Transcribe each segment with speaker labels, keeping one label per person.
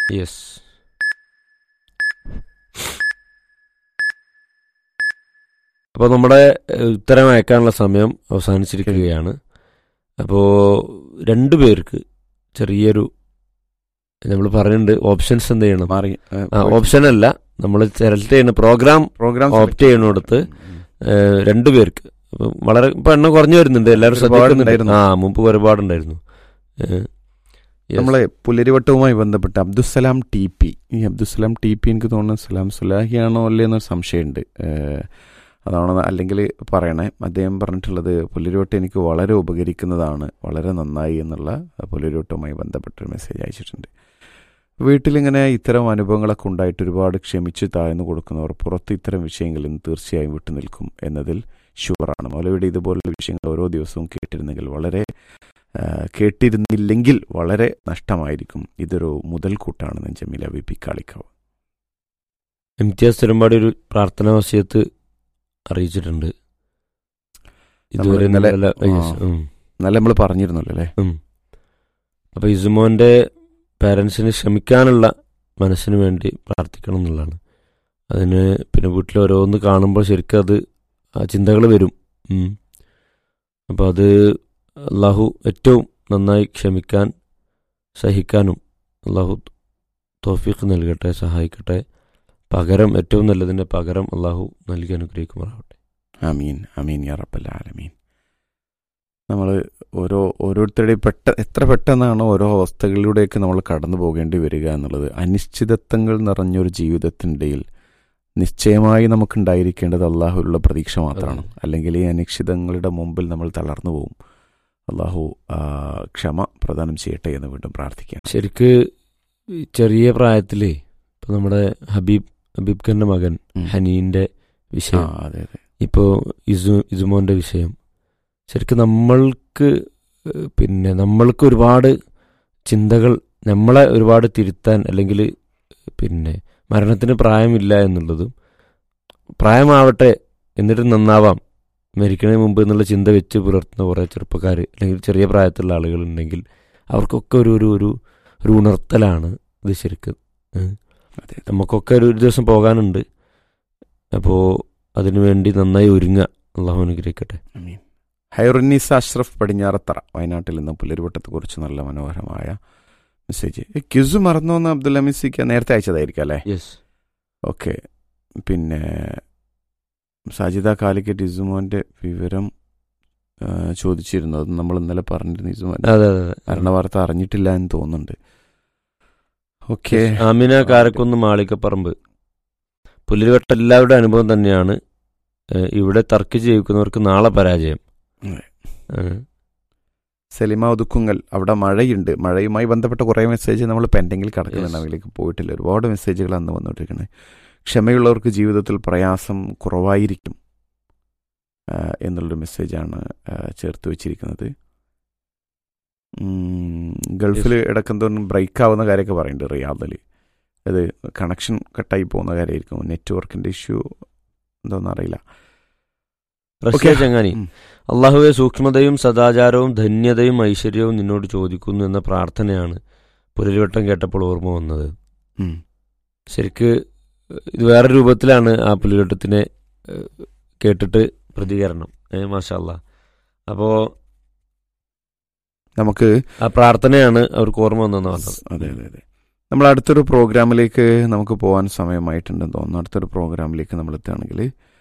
Speaker 1: Yes അപ്പോൾ നമ്മുടെ ഏഹ്, ഉത്തരം അയക്കാനുള്ള സമയം അവസാനിച്ചിരിക്കുകയാണ് അപ്പോൾ രണ്ടു പേർക്ക് ചെറിയൊരു നമ്മൾ പറയുന്നുണ്ട് ഓപ്ഷൻസ് എന്ത് ചെയ്യണം
Speaker 2: മാറി
Speaker 1: ആ, ഓപ്ഷൻ അല്ല നമ്മൾ സെലക്ട് ചെയ്യുന്ന പ്രോഗ്രാം
Speaker 2: പ്രോഗ്രാം
Speaker 1: ഓപ്റ്റ് ചെയ്യുന്നിടത്ത് ഏഹ്, രണ്ടു പേർക്ക് അപ്പം വളരെ ഇപ്പൊ എണ്ണം കുറഞ്ഞു വരുന്നുണ്ട് എല്ലാവരും
Speaker 2: ഒരുപാട്
Speaker 1: ശ്രദ്ധിക്കുന്നുണ്ട്
Speaker 2: ഉണ്ടായിരുന്നു.
Speaker 1: ആ മുമ്പ് ഒരുപാടുണ്ടായിരുന്നു ഏഹ്, yes.
Speaker 2: നമ്മളെ പുലരിവട്ടവുമായി ബന്ധപ്പെട്ട് അബ്ദുസലാം ടി പി ഈ അബ്ദുസലാം ടി പി എനിക്ക് തോന്നുന്നു സലാം സുലാഹിയാണോ അല്ലേ എന്നൊരു സംശയമുണ്ട് ഏഹ്, അതാണോ അല്ലെങ്കിൽ പറയണേ അദ്ദേഹം പറഞ്ഞിട്ടുള്ളത് പുലരിവട്ടം എനിക്ക് വളരെ ഉപകരിക്കുന്നതാണ് വളരെ നന്നായി എന്നുള്ള പുലരിവട്ടവുമായി ബന്ധപ്പെട്ടൊരു മെസ്സേജ് അയച്ചിട്ടുണ്ട് വീട്ടിലിങ്ങനെ ഇത്തരം അനുഭവങ്ങളൊക്കെ ഉണ്ടായിട്ട് ഒരുപാട് ക്ഷമിച്ച് താഴ്ന്നു കൊടുക്കുന്നവർ പുറത്ത് ഇത്തരം വിഷയങ്ങളിൽ നിന്ന് തീർച്ചയായും വിട്ടുനിൽക്കും എന്നതിൽ ഷുവറാണ് മൗലവിയുടെ ഇതുപോലുള്ള വിഷയങ്ങൾ ഓരോ ദിവസവും കേട്ടിരുന്നെങ്കിൽ വളരെ ആ, കേട്ടിരുന്നില്ലെങ്കിൽ വളരെ നഷ്ടമായിരിക്കും ഇതൊരു മുതൽക്കൂട്ടാണെന്ന് ജമീല വി പി കാളിക്കാവ്
Speaker 1: ഇംതിയാസ് തിരുമ്പാടി ഒരു പ്രാർത്ഥനാ വശയത്ത് അറിയിച്ചിട്ടുണ്ട് ഇതുവരെ
Speaker 2: ഇന്നലെ-
Speaker 1: നല്ല- yes,
Speaker 2: ആ.
Speaker 1: ഉം.
Speaker 2: എന്നാലും നമ്മൾ പറഞ്ഞിരുന്നല്ലോ അല്ലേ
Speaker 1: അപ്പൊ ഇസുമോന്റെ പാരൻസിന് ക്ഷമിക്കാനുള്ള മനസ്സിന് വേണ്ടി പ്രാർത്ഥിക്കണം എന്നുള്ളതാണ് അതിന് പിന്നെ വീട്ടിൽ ഓരോന്ന് കാണുമ്പോൾ ശരിക്കും അത് ആ ചിന്തകൾ വരും ഉം. അപ്പൊ അത് അള്ളാഹു ഏറ്റവും നന്നായി ക്ഷമിക്കാൻ സഹിക്കാനും അള്ളാഹു തോഫീഖ് നൽകട്ടെ സഹായിക്കട്ടെ പകരം ഏറ്റവും നല്ലതിന്റെ പകരം അള്ളാഹു നൽകി അനുഗ്രഹിക്കുമാറാവട്ടെ
Speaker 2: അമീൻ അമീൻ യാ റബ്ബൽ ആലമീൻ നമ്മൾ ഓരോ ഓരോരുത്തരുടെയും പെട്ട എത്ര പെട്ടെന്നാണ് ഓരോ അവസ്ഥകളിലൂടെയൊക്കെ നമ്മൾ കടന്നു പോകേണ്ടി വരിക എന്നുള്ളത് അനിശ്ചിതത്വങ്ങൾ നിറഞ്ഞൊരു ജീവിതത്തിൻ്റെയിൽ നിശ്ചയമായി നമുക്കുണ്ടായിരിക്കേണ്ടത് അള്ളാഹുവിലുള്ള പ്രതീക്ഷ മാത്രമാണ്
Speaker 1: അതെ.
Speaker 2: അല്ലെങ്കിൽ ഈ അനിശ്ചിതങ്ങളുടെ മുമ്പിൽ നമ്മൾ തളർന്നു പോകും അള്ളാഹു ആ, ക്ഷമ പ്രദാനം ചെയ്യട്ടെ എന്ന് വീണ്ടും പ്രാർത്ഥിക്കാം
Speaker 1: ശരിക്ക് ഈ ചെറിയ പ്രായത്തിലേ ഇപ്പൊ നമ്മുടെ ഹബീബ് ഹബീബ് ഖാന്റെ മകൻ
Speaker 2: ഉം.
Speaker 1: ഹനീന്റെ
Speaker 2: ആ
Speaker 1: വിഷയം
Speaker 2: അതെ അതെ
Speaker 1: ഇപ്പോ ഇസു ഇസുമോന്റെ വിഷയം ശരിക്കും നമ്മൾക്ക് ഏഹ്, പിന്നെ നമ്മൾക്ക് ഒരുപാട് ചിന്തകൾ നമ്മളെ ഒരുപാട് തിരുത്താൻ അല്ലെങ്കിൽ പിന്നെ മരണത്തിന് പ്രായമില്ല എന്നുള്ളതും പ്രായമാവട്ടെ എന്നിട്ട് നന്നാവാം മരിക്കണതിന് മുമ്പ് എന്നുള്ള ചിന്ത വെച്ച് പുലർത്തുന്ന കുറേ ചെറുപ്പക്കാർ അല്ലെങ്കിൽ ചെറിയ പ്രായത്തിലുള്ള ആളുകൾ ഉണ്ടെങ്കിൽ അവർക്കൊക്കെ ഒരു ഒരു ഒരു ഒരു ഉണർത്തലാണ് ഇത് ശരിക്കും ഏഹ്.
Speaker 2: അതെ
Speaker 1: നമുക്കൊക്കെ ഒരു ഒരു ദിവസം പോകാനുണ്ട് അപ്പോൾ അതിനുവേണ്ടി നന്നായി ഒരുങ്ങുക അള്ളാഹു അനുഗ്രഹിക്കട്ടെ
Speaker 2: അമീൻ ഹൈറുന്നീസ അഷ്റഫ് പടിഞ്ഞാറത്തറ വയനാട്ടിൽ നിന്ന് പുലരിവട്ടത്തെക്കുറിച്ച് നല്ല മനോഹരമായ മെസ്സേജ് ഈ ക്യുസ് മറന്നോന്ന് അബ്ദുൽ ഹമീസിക്ക് നേരത്തെ അയച്ചതായിരിക്കും അല്ലേ
Speaker 1: യെസ്
Speaker 2: ഓക്കെ പിന്നെ സാജിദ കാലിക്കറ്റ് ഇസുമോന്റെ വിവരം ആ, ചോദിച്ചിരുന്നു അത് നമ്മൾ ഇന്നലെ പറഞ്ഞിരുന്നു ഇസുമോൻ
Speaker 1: അതെ അതെ അതെ
Speaker 2: മരണവാർത്ത അറിഞ്ഞിട്ടില്ല എന്ന് തോന്നുന്നുണ്ട് ഓക്കെ
Speaker 1: ആമിന കാരക്കുന്ന് മാളികപ്പറമ്പ് പുല്ലുവട്ട എല്ലാവരുടെ അനുഭവം തന്നെയാണ് ഏഹ് ഇവിടെ തർക്കിച്ച് ജയിക്കുന്നവർക്ക് നാളെ പരാജയം
Speaker 2: അതെ.
Speaker 1: ഏഹ്
Speaker 2: സെലിമ ഒതുക്കുങ്ങൽ അവിടെ മഴയുണ്ട് മഴയുമായി ബന്ധപ്പെട്ട കുറേ മെസ്സേജ് നമ്മൾ പെൻഡിങ്ങിൽ കിടക്കുന്നുണ്ട്
Speaker 1: Yes.
Speaker 2: അതിലേക്ക് പോയിട്ടില്ല ഒരുപാട് മെസ്സേജുകൾ അന്ന് വന്നുകൊണ്ടിരിക്കുന്നത് ക്ഷമയുള്ളവർക്ക് ജീവിതത്തിൽ പ്രയാസം കുറവായിരിക്കും ആ, എന്നുള്ളൊരു മെസ്സേജാണ് ആ, ചേർത്ത് വെച്ചിരിക്കുന്നത് ഗൾഫിൽ ഇടക്കെന്തോന്നും ബ്രേക്ക് ആവുന്ന കാര്യമൊക്കെ പറയുന്നുണ്ട് റിയാദിൽ അത് കണക്ഷൻ കട്ടായി പോകുന്ന കാര്യമായിരിക്കും നെറ്റ്വർക്കിൻ്റെ ഇഷ്യൂ എന്തോന്നും അറിയില്ല
Speaker 1: റഷ്യ
Speaker 2: Okay.
Speaker 1: ചങ്ങാനി
Speaker 2: ഉം.
Speaker 1: അള്ളാഹുവെ സൂക്ഷ്മതയും സദാചാരവും ധന്യതയും ഐശ്വര്യവും നിന്നോട് ചോദിക്കുന്നു എന്ന പ്രാർത്ഥനയാണ് പുലരിവട്ടം കേട്ടപ്പോൾ ഓർമ്മ വന്നത്
Speaker 2: ഉം.
Speaker 1: ശരിക്ക് ഇത് വേറെ രൂപത്തിലാണ് ആ പുലരിവട്ടത്തിനെ ഏഹ്, കേട്ടിട്ട് പ്രതികരണം ഏഹ് മാഷാല്ല അപ്പോൾ
Speaker 2: നമുക്ക്
Speaker 1: ആ പ്രാർത്ഥനയാണ് അവർക്ക് ഓർമ്മ വന്നതെന്ന് പറഞ്ഞത്
Speaker 2: അതെ അതെ അതെ നമ്മൾ അടുത്തൊരു പ്രോഗ്രാമിലേക്ക് നമുക്ക് പോകാൻ സമയമായിട്ടുണ്ടെന്ന് തോന്നുന്നു അടുത്തൊരു പ്രോഗ്രാമിലേക്ക് നമ്മൾ എത്തുകയാണെങ്കിൽ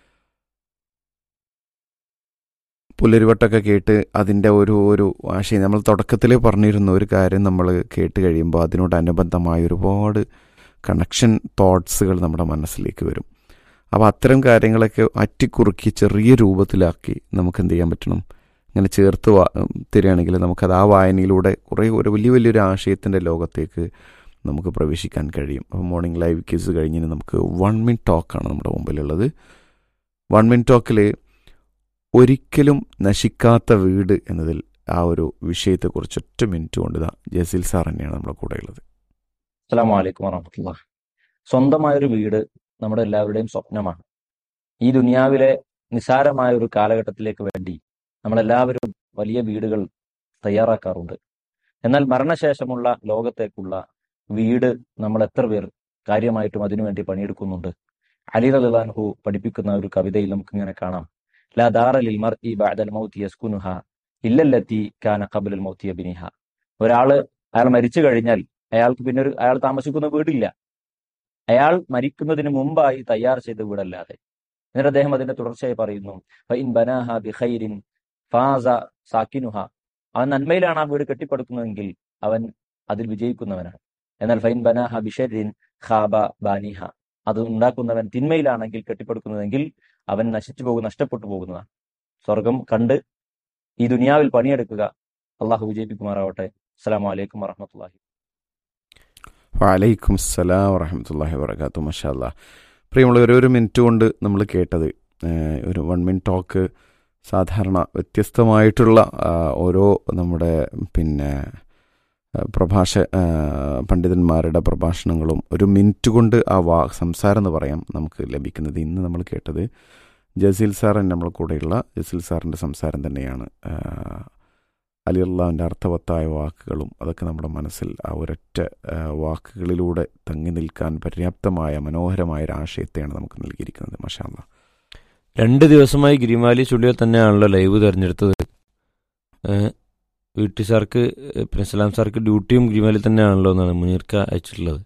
Speaker 2: പുലരിവട്ടമൊക്കെ കേട്ട് അതിൻ്റെ ഒരു ഒരു ആശയം നമ്മൾ തുടക്കത്തിൽ പറഞ്ഞിരുന്ന ഒരു കാര്യം നമ്മൾ കേട്ട് കഴിയുമ്പോൾ അതിനോടനുബന്ധമായ ഒരുപാട് കണക്ഷൻ തോട്ട്സുകൾ നമ്മുടെ മനസ്സിലേക്ക് വരും അപ്പോൾ അത്തരം കാര്യങ്ങളൊക്കെ അറ്റിക്കുറുക്കി ചെറിയ രൂപത്തിലാക്കി നമുക്ക് എന്ത് ചെയ്യാൻ പറ്റണം ഇങ്ങനെ ചേർത്ത് വാ തരികയാണെങ്കിൽ നമുക്കത് ആ വായനയിലൂടെ കുറേ ഒരു വലിയ വലിയൊരു ആശയത്തിൻ്റെ ലോകത്തേക്ക് നമുക്ക് പ്രവേശിക്കാൻ കഴിയും അപ്പോൾ മോർണിംഗ് ലൈവ് കേസ് കഴിഞ്ഞിന് നമുക്ക് വൺ മിൻ ടോക്കാണ് നമ്മുടെ മുമ്പിലുള്ളത് വൺ മിൻ ടോക്കിൽ ഒരിക്കലും നശിക്കാത്ത വീട് എന്നതിൽ ആ ഒരു വിഷയത്തെക്കുറിച്ച് ഒറ്റ മിനിറ്റ് കൊണ്ട് ഇതാ ജസീൽ സാർ തന്നെയാണ് നമ്മുടെ കൂടെ ഉള്ളത്
Speaker 3: അസ്സാം വലൈക്കും വറഹമത്തുള്ള സ്വന്തമായൊരു വീട് നമ്മുടെ എല്ലാവരുടെയും സ്വപ്നമാണ് ഈ ദുനിയാവിലെ നിസാരമായ ഒരു കാലഘട്ടത്തിലേക്ക് വേണ്ടി നമ്മളെല്ലാവരും വലിയ വീടുകൾ തയ്യാറാക്കാറുണ്ട് എന്നാൽ മരണശേഷമുള്ള ലോകത്തേക്കുള്ള വീട് നമ്മൾ എത്ര പേർ കാര്യമായിട്ടും അതിനുവേണ്ടി പണിയെടുക്കുന്നുണ്ട് അലി റലാൻഹു പഠിപ്പിക്കുന്ന ഒരു കവിതയിൽ നമുക്ക് ഇങ്ങനെ കാണാം ലാ ദാറലിൽ മർ ഇ ബഅദൽ മൗതി യസ്കുനുഹ ഇല്ലല്ലത്തി കാന ഖബലൽ മൗതി യബ്നിഹ ഒരാള് അയാൾ മരിച്ചു കഴിഞ്ഞാൽ അയാൾക്ക് പിന്നെ ഒരു അയാൾ താമസിക്കുന്ന വീടില്ല അയാൾ മരിക്കുന്നതിന് മുമ്പായി തയ്യാർ ചെയ്ത വീടല്ലാതെ എന്നിട്ട് അദ്ദേഹം അതിന്റെ തുടർച്ചയായി പറയുന്നു ഫഇൻ ബനാഹ ബിഖൈരിൻ ഫാസ സാക്കിനുഹ അവൻ നന്മയിലാണ് ആ വീട് കെട്ടിപ്പടുക്കുന്നതെങ്കിൽ അവൻ അതിൽ വിജയിക്കുന്നവനാണ് എന്നാൽ ഫൈൻ ബനാഹ ബിഷരിൻ ഖാബ ബാനിഹ അത് ഉണ്ടാക്കുന്നവൻ തിന്മയിലാണെങ്കിൽ കെട്ടിപ്പടുക്കുന്നതെങ്കിൽ അവൻ നശിച്ചു പോകും നഷ്ടപ്പെട്ടു പോകുന്നതാണ് സ്വർഗം കണ്ട് ഈ ദുനിയാവിൽ പണിയെടുക്കുക അള്ളാഹു വിജയിപ്പിക്കുമാറാവട്ടെ അസ്സലാമു അലൈക്കും വറഹമത്തുള്ളാഹി
Speaker 2: വലൈക്കും അസ്സലാം വറഹമത്തല്ലാഹി വർക്കാത്തു മഷാല്ല പ്രിയമുള്ള ഒരു മിനിറ്റ് കൊണ്ട് നമ്മൾ കേട്ടത് ഏഹ്, ഒരു വൺ മിനിറ്റ് ടോക്ക് സാധാരണ വ്യത്യസ്തമായിട്ടുള്ള ആ, ഓരോ നമ്മുടെ പിന്നെ ആ, പ്രഭാഷ ആ, പണ്ഡിതന്മാരുടെ പ്രഭാഷണങ്ങളും ഒരു മിനിറ്റ് കൊണ്ട് ആ വാ സംസാരം എന്ന് പറയാം നമുക്ക് ലഭിക്കുന്നത് ഇന്ന് നമ്മൾ കേട്ടത് ജസീൽ സാർ നമ്മുടെ കൂടെയുള്ള ജസീൽ സാറിൻ്റെ സംസാരം തന്നെയാണ് ആ, അലി അള്ളാഹുവിൻ്റെ അർത്ഥവത്തായ വാക്കുകളും അതൊക്കെ നമ്മുടെ മനസ്സിൽ ആ ഒരൊറ്റ ആ, വാക്കുകളിലൂടെ തങ്ങി നിൽക്കാൻ പര്യാപ്തമായ മനോഹരമായ ഒരു ആശയത്തെയാണ് നമുക്ക് നൽകിയിരിക്കുന്നത് മഷാല്ല
Speaker 1: രണ്ട് ദിവസമായി ഗിരിമാലി സ്റ്റുഡിയോ തന്നെയാണല്ലോ ലൈവ് തിരഞ്ഞെടുത്തത് ഏഹ് വീട്ടി സാർക്ക് ഏഹ് പിന്നെ സലാം സാർക്ക് ഡ്യൂട്ടിയും ഗിരിമാലി തന്നെയാണല്ലോ എന്നാണ് മുനീർക്ക അയച്ചിട്ടുള്ളത്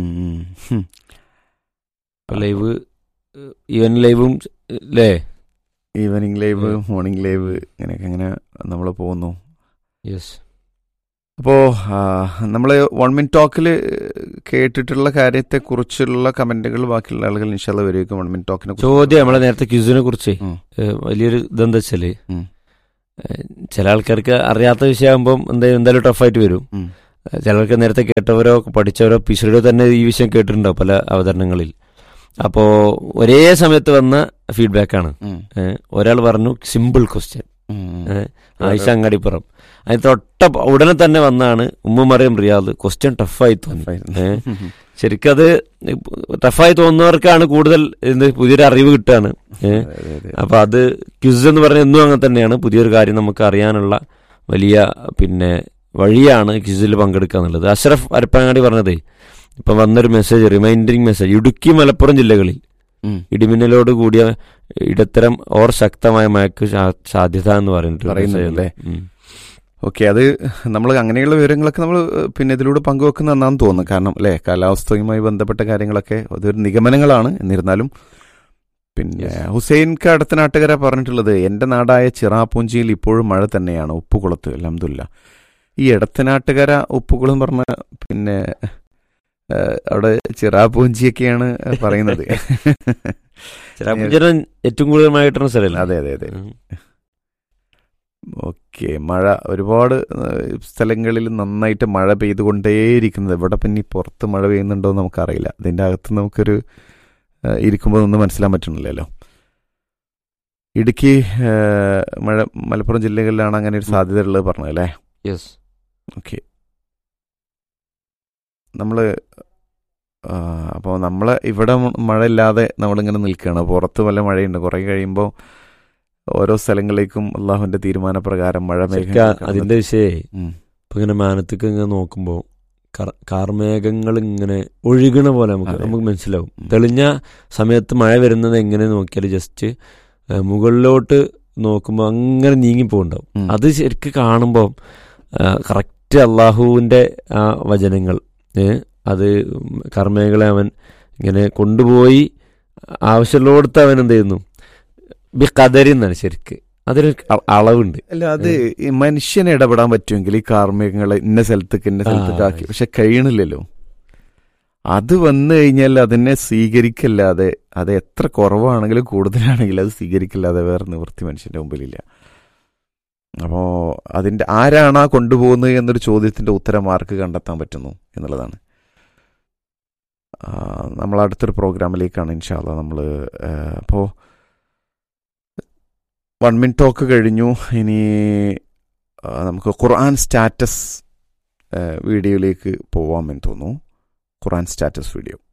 Speaker 1: അപ്പൊ ലൈവ് ഈവൻ ലൈവും അല്ലേ
Speaker 2: ഈവനിങ് ലൈവ്
Speaker 1: ഉം.
Speaker 2: മോർണിംഗ് ലൈവ് ഇങ്ങനെയൊക്കെ ഇങ്ങനെ നമ്മൾ പോകുന്നു
Speaker 1: യെസ്
Speaker 2: അപ്പോൾ നമ്മൾ വൺ മിനിറ്റ് ടോക്കിൽ കേട്ടിട്ടുള്ള കാര്യത്തെക്കുറിച്ചുള്ള കമൻറ്റുകൾ ബാക്കിയുള്ള ആളുകൾ ഇൻഷാല്ല വരികയും വൺ മിനിറ്റ് ടോക്കിനെ
Speaker 1: ചോദ്യം നമ്മളെ നേരത്തെ ക്യൂസിനെ കുറിച്ച്
Speaker 2: ഉം.
Speaker 1: ഏഹ് വലിയൊരു ഇതെന്താ വെച്ചാല്
Speaker 2: ഉം.
Speaker 1: ഏഹ് ചില ആൾക്കാർക്ക് അറിയാത്ത വിഷയമാകുമ്പം എന്തായാലും എന്തായാലും ടഫായിട്ട് വരും
Speaker 2: ഉം.
Speaker 1: ഏഹ് ചിലർക്ക് നേരത്തെ കേട്ടവരോ പഠിച്ചവരോ പിശുരോ തന്നെ ഈ വിഷയം കേട്ടിട്ടുണ്ടാവും പല അവതരണങ്ങളിൽ അപ്പോൾ ഒരേ സമയത്ത് വന്ന ഫീഡ്ബാക്കാണ്
Speaker 2: ഉം.
Speaker 1: ഒരാൾ പറഞ്ഞു സിമ്പിൾ ക്വസ്റ്റ്യൻ
Speaker 2: ഉം.
Speaker 1: ഏഹ് ആയിഷ അങ്ങാടിപ്പുറം അതിന് തൊട്ട ഉടനെ തന്നെ വന്നാണ് ഉമ്മമറിയം റിയാദ് ക്വസ്റ്റ്യൻ ടഫായി തോന്നി ഏഹ് ശരിക്കും അത് ടഫായി തോന്നുന്നവർക്കാണ് കൂടുതൽ എന്ത് പുതിയൊരു അറിവ് കിട്ടുകയാണ് ഏഹ്
Speaker 2: അതെ, അതെ.
Speaker 1: അപ്പൊ അത് ക്വിസ് എന്ന് പറഞ്ഞാൽ എന്നും അങ്ങനെ തന്നെയാണ് പുതിയൊരു കാര്യം നമുക്ക് അറിയാനുള്ള വലിയ പിന്നെ വഴിയാണ് ക്വിസിൽ പങ്കെടുക്കുക എന്നുള്ളത് അഷ്റഫ് അരപ്പങ്ങാടി പറഞ്ഞതേ ഇപ്പൊ വന്നൊരു message reminding message Idukki Malappuram ജില്ലകളിൽ
Speaker 2: ഉം.
Speaker 1: ഇടിമിന്നലോട് കൂടിയ ഇടത്തരം ഓർ ശക്തമായ മഴയ്ക്ക് സാ- സാധ്യത എന്ന് പറഞ്ഞിട്ട് ഒരു message
Speaker 2: പറയുന്നുണ്ടല്ലേ?
Speaker 1: ഉണ്ട്. ഉം.
Speaker 2: ഓക്കെ അത് നമ്മൾ അങ്ങനെയുള്ള വിവരങ്ങളൊക്കെ നമ്മൾ പിന്നെ ഇതിലൂടെ പങ്കുവെക്കുന്ന എന്നാന്ന് തോന്നുന്നു കാരണം അല്ലേ കാലാവസ്ഥയുമായി ബന്ധപ്പെട്ട കാര്യങ്ങളൊക്കെ അതൊരു നിഗമനങ്ങളാണ് എന്നിരുന്നാലും പിന്നെ
Speaker 1: Yes.
Speaker 2: ഹുസൈൻ കടത്തനാട്ടുകര പറഞ്ഞിട്ടുള്ളത് എൻ്റെ നാടായ ചിറാപൂഞ്ചിയിൽ ഇപ്പോഴും മഴ തന്നെയാണ് ഉപ്പുകുളത്ത് അലഹമില്ല ഈ എടത്തനാട്ടുകര ഉപ്പുകുളം പറഞ്ഞ പിന്നെ ഏഹ്, അവിടെ ചിറാപൂഞ്ചിയൊക്കെയാണ് പറയുന്നത്
Speaker 1: ചിറാപ്പുഞ്ചിറ ഏറ്റവും കൂടുതൽ മഴ കിട്ടുന്ന സ്ഥലമല്ല
Speaker 2: അതെ അതെ അതെ ഓക്കെ മഴ ഒരുപാട് ഏഹ്, സ്ഥലങ്ങളിൽ നന്നായിട്ട് മഴ പെയ്തുകൊണ്ടേയിരിക്കുന്നത് ഇവിടെ പിന്നെ ഈ പുറത്ത് മഴ പെയ്യുന്നുണ്ടോ എന്ന് നമുക്കറിയില്ല അതിൻ്റെ അകത്ത് നമുക്കൊരു ഏഹ്, ഇരിക്കുമ്പോൾ ഒന്നും മനസ്സിലാൻ പറ്റുന്നില്ലല്ലോ ഇടുക്കി ഏഹ്, മഴ മലപ്പുറം ജില്ലകളിലാണ് അങ്ങനെ ഒരു സാധ്യത ഉള്ളത് പറഞ്ഞതല്ലേ
Speaker 1: യെസ്
Speaker 2: ഓക്കെ നമ്മൾ അപ്പോൾ നമ്മൾ ഇവിടെ മഴ ഇല്ലാതെ നമ്മളിങ്ങനെ നിൽക്കുകയാണ് പുറത്ത് വല്ല മഴയുണ്ട് കുറേ കഴിയുമ്പോൾ ഓരോ സ്ഥലങ്ങളിലേക്കും അള്ളാഹുവിന്റെ തീരുമാനപ്രകാരം മഴ
Speaker 1: ശരിക്കും
Speaker 2: മേഘങ്ങൾ
Speaker 1: അതിന്റെ വിഷയേ
Speaker 2: ഉം.
Speaker 1: ഇപ്പൊ ഇങ്ങനെ മാനത്തേക്ക് ഇങ്ങനെ നോക്കുമ്പോ കർ- കാർമേഘങ്ങൾ ഇങ്ങനെ ഒഴുകണ പോലെ നമുക്ക്
Speaker 2: അതെ.
Speaker 1: നമുക്ക് മനസ്സിലാവും
Speaker 2: ഉം.
Speaker 1: തെളിഞ്ഞ സമയത്ത് മഴ വരുന്നത് എങ്ങനെ നോക്കിയാൽ ജസ്റ്റ് മുകളിലോട്ട് നോക്കുമ്പോൾ അങ്ങനെ നീങ്ങിപ്പോണ്ടാവും
Speaker 2: ഉം.
Speaker 1: അത് ശരിക്ക് കാണുമ്പോൾ കറക്റ്റ് അള്ളാഹുവിന്റെ ആ വചനങ്ങൾ ഏ, അത് കർമ്മേകളെ അവൻ ഇങ്ങനെ കൊണ്ടുപോയി ആവശ്യമുള്ളടത്ത് അവൻ എന്ത് ചെയ്യുന്നു ബി കദരി എന്നാണ് ശരിക്ക് അതിന് അ- അളവുണ്ട്
Speaker 2: അല്ല അത് ഈ മനുഷ്യന് ഇടപെടാൻ പറ്റുമെങ്കിൽ ഈ കാർമികങ്ങളെ ഇന്ന സ്ഥലത്തേക്ക് ഇന്ന
Speaker 1: ആ,
Speaker 2: സ്ഥലത്തേക്ക് ആക്കി
Speaker 1: അതെ.
Speaker 2: പക്ഷെ കഴിയണില്ലല്ലോ അത് വന്നു കഴിഞ്ഞാൽ അതിനെ സ്വീകരിക്കല്ലാതെ അത് എത്ര കുറവാണെങ്കിലും കൂടുതലാണെങ്കിലും അത് സ്വീകരിക്കല്ലാതെ വേറെ നിവൃത്തി മനുഷ്യന്റെ മുമ്പിലില്ല അപ്പോൾ അതിന്റെ ആരാണ് ആ കൊണ്ടുപോകുന്നത് എന്നൊരു ചോദ്യത്തിന്റെ ഉത്തരം ആർക്ക് കണ്ടെത്താൻ പറ്റുന്നു എന്നുള്ളതാണ് ആ, നമ്മൾ അടുത്തൊരു പ്രോഗ്രാമിലേക്കാണ് ഇൻഷാല്ല നമ്മൾ അപ്പോൾ വൺ മിനിറ്റ് ടോക്ക് കഴിഞ്ഞു ഇനി ആ, നമുക്ക് ഖുർആൻ സ്റ്റാറ്റസ് വീഡിയോയിലേക്ക് പോവാമെന്ന് തോന്നുന്നു ഖുർആൻ സ്റ്റാറ്റസ് വീഡിയോ